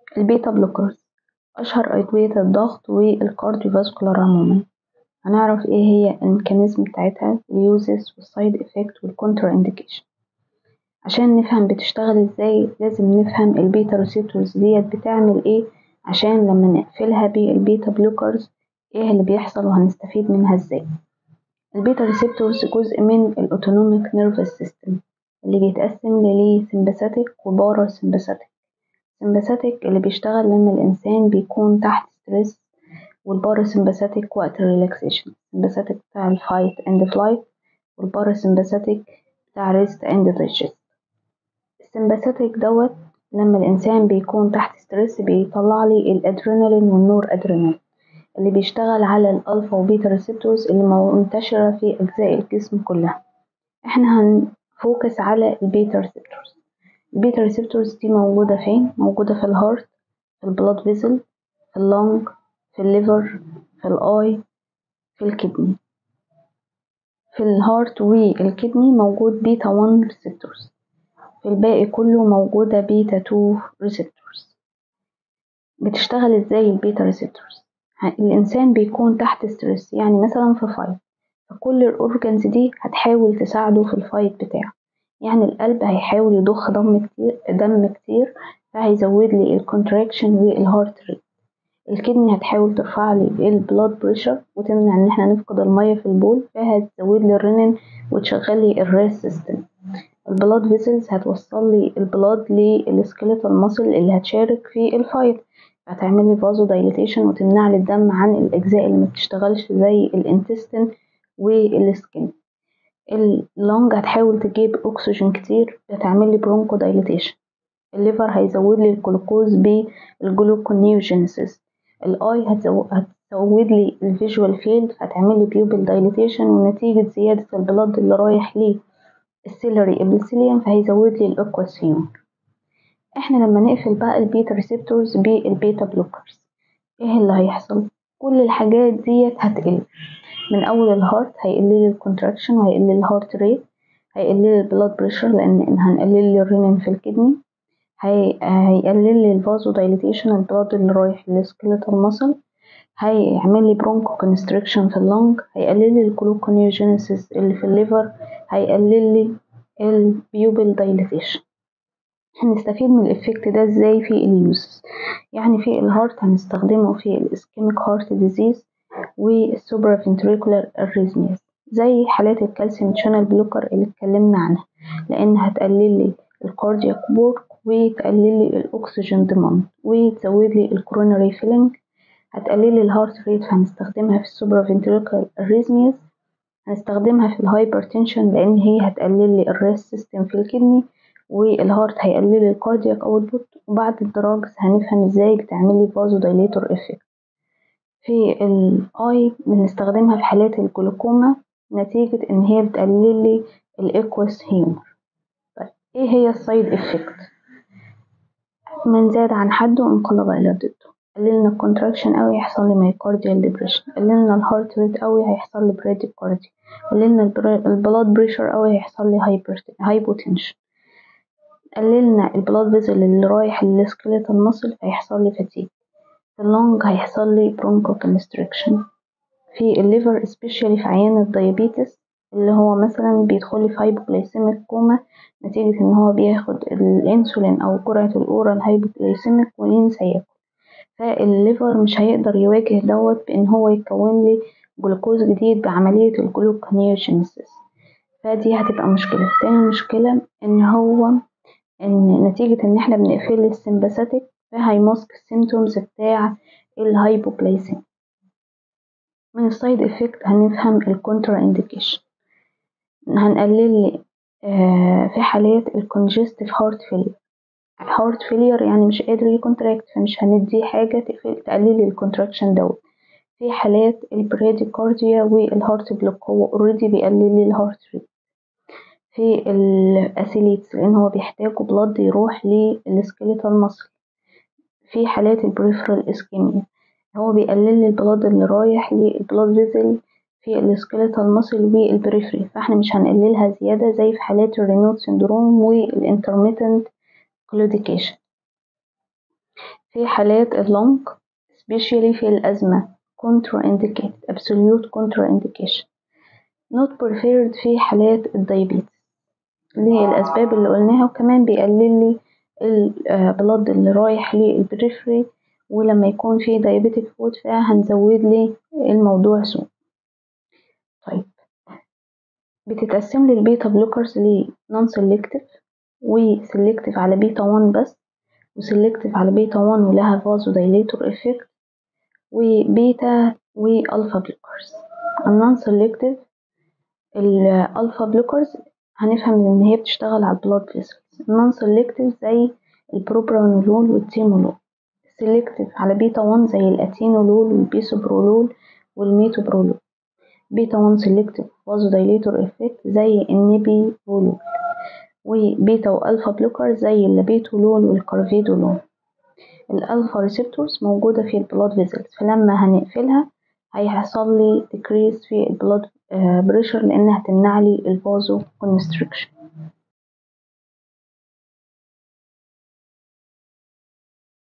البيتا بلوكرز أشهر أدوية الضغط والكارديوفاسكولار عموما هنعرف ايه هي الميكانيزم بتاعتها اليوزز والسايد افكت والكونترا انديكيشن عشان نفهم بتشتغل ازاي لازم نفهم البيتا ريسبتورز ديت بتعمل ايه عشان لما نقفلها بالبيتا بلوكرز ايه اللي بيحصل وهنستفيد منها ازاي البيتا ريسبتورز جزء من الاوتونوميك نيرفس سيستم اللي بيتقسم لسمباثيك وبارا سمباثيك سمباثيك اللي بيشتغل لما الانسان بيكون تحت ستريس والباراسمباثيك وقت الريلاكسيشن السمباثيك بتاع الفايت اند فلايت والباراسمباثيك بتاع ريست اند دايجست السمباثيك دوت لما الانسان بيكون تحت ستريس بيطلع لي الادرينالين والنور ادرينالين اللي بيشتغل على الالفا وبيتا ريسبتورز اللي منتشرة في اجزاء الجسم كلها احنا هنفوكس على البيتا ريسبتورز البيتا ريسبتورز دي موجودة فين موجودة في الهارت في البلاد فيزل في اللنج في الليفر في الاي في الكدني في الهارت والكدني موجود بيتا 1 ريسبتورز في الباقي كله موجودة بيتا 2 ريسبتورز بتشتغل ازاي البيتا ريسبتورز الانسان بيكون تحت ستريس يعني مثلا في فايت فكل الاورجنز دي هتحاول تساعده في الفايت بتاعه يعني القلب هيحاول يضخ دم كتير دم كتير فهيزود لي الكونتراكشن والهارت ريت الكدني هتحاول ترفع لي البلاد بريشر وتمنع ان احنا نفقد الميه في البول فهتزود لي الرنين وتشغل لي الريس سيستم البلاد فيسلز هتوصل لي البلاد للسكيليتال ماسل اللي هتشارك في الفايت هتعمل لي فازو دايليتيشن وتمنع لي الدم عن الاجزاء اللي ما بتشتغلش زي الانتستين والسكين اللونج هتحاول تجيب اكسجين كتير هتعمل لي برونكو دايليتيشن الليفر هيزود لي الجلوكوز بالجلوكونيوجينيسيس الاي هتزود لي الفيجوال فيلد هتعمل لي بيوبل دايليتيشن ونتيجة زيادة البلد اللي رايح ليه السيلري ابلسيليوم فهيزود لي الاكواسيوم احنا لما نقفل بقى البيتا ريسبتورز بالبيتا بلوكرز ايه اللي هيحصل كل الحاجات ديت هتقل من اول الهارت هيقلل لي الكونتراكشن وهيقلل لي الهارت ريت هيقلل لي البلاد بريشر لان هنقلل لي الرينين في الكدني هي... هيقلل لي الفازو دايليتيشن البلاد اللي رايح للسكيليتال ماسل هيعمل لي برونكو كونستريكشن في اللنج هيقلل لي الجلوكونيوجينيسيس اللي في الليفر هيقلل لي البيوبل دايليتيشن هنستفيد من الإفكت ده ازاي في اليوز يعني في الهارت هنستخدمه في الاسكيميك هارت ديزيز والسوبرا فنتريكولار اريزمياز زي حالات الكالسيوم شانل بلوكر اللي اتكلمنا عنها لان هتقلل لي الكاردياك بورك وتقلل لي الاكسجين ديماند وتزود لي الكوروناري فيلينج هتقلل لي الهارت ريت فهنستخدمها في السوبرا فنتريكولار اريزمياز هنستخدمها في الهايبرتنشن لان هي هتقلل لي الريس سيستم في الكدني والهارت هيقلل لي الكاردياك اوتبوت وبعد الدراجز هنفهم ازاي بتعمل لي فازو دايليتور افكت في الاي بنستخدمها في حالات الجلوكوما نتيجة ان هي بتقلل لي الاكوس هيومر طيب ايه هي السايد افكت من زاد عن حده انقلب الى ضده قللنا الكونتراكشن قوي يحصل لي مايكارديال ديبريشن قللنا الهارت ريت قوي هيحصل لي براديكاردي قللنا البلاد بريشر قوي هيحصل لي هايبوتنشن قللنا البلاد فيزل اللي رايح للسكيليتال ماسل هيحصل لي فتيج في اللونج هيحصل لي برونكو كونستريكشن في الليفر especially في عيان الديابيتس اللي هو مثلا بيدخل في هايبوغلايسيميك كوما نتيجة ان هو بياخد الانسولين او جرعة الاورال هايبوغلايسيميك وينسى ياكل فالليفر مش هيقدر يواجه دوت بان هو يكون لي جلوكوز جديد بعملية الجلوكونيوجينيسيس فدي هتبقى مشكلة تاني مشكلة ان هو ان نتيجة ان احنا بنقفل السمباثيك فهيماسك السيمتومز بتاع الهايبوغلايسيميا من السايد افكت هنفهم الكونترا انديكيشن هنقلل آه في حالات الكونجستيف هارت فيلير الهارت فيلير يعني مش قادر يكونتراكت فمش هندي حاجة تقلل الكونتراكشن دوت في حالات البراديكارديا والهارت بلوك هو اوريدي بيقلل لي الهارت ريت في الاسيليتس لان هو بيحتاجوا بلاد يروح للسكيليتال ماسل في حالات البريفرال اسكيميا هو بيقلل لي البلاد اللي رايح للبلاد فيزل في السكيليتال ماسل والبريفري فاحنا مش هنقللها زيادة زي في حالات الرينوت سندروم والانترميتنت كلوديكيشن في حالات اللونج especially في الأزمة contraindicated absolute contraindication not preferred في حالات الدايابيتس للأسباب اللي قلناها وكمان بيقلل لي البلد اللي رايح للبريفري ولما يكون في diabetic food فهنزود لي الموضوع سوء طيب بتتقسم لي البيتا بلوكرز ل non selective وسلكتيف على بيتا 1 بس وسلكتيف على بيتا 1 ولها فازو دايليتور افكت وبيتا والفا بلوكرز النون سلكتيف الالفا بلوكرز هنفهم ان هي بتشتغل على البلاد فيسلز النون سلكتيف زي البروبرانولول والتيمولول سلكتيف على بيتا 1 زي الاتينولول والبيسوبرولول والميتوبرولول بيتا 1 سلكتيف فازو دايليتور افكت زي النيبيرولول وبيتا والفا بلوكر زي اللابيتولول والكارفيدولول الالفا ريسبتورز موجودة في البلاد فيزلز فلما هنقفلها هيحصل لي decrease في البلاد بريشر لانها هتمنع لي الفازو كونستريكشن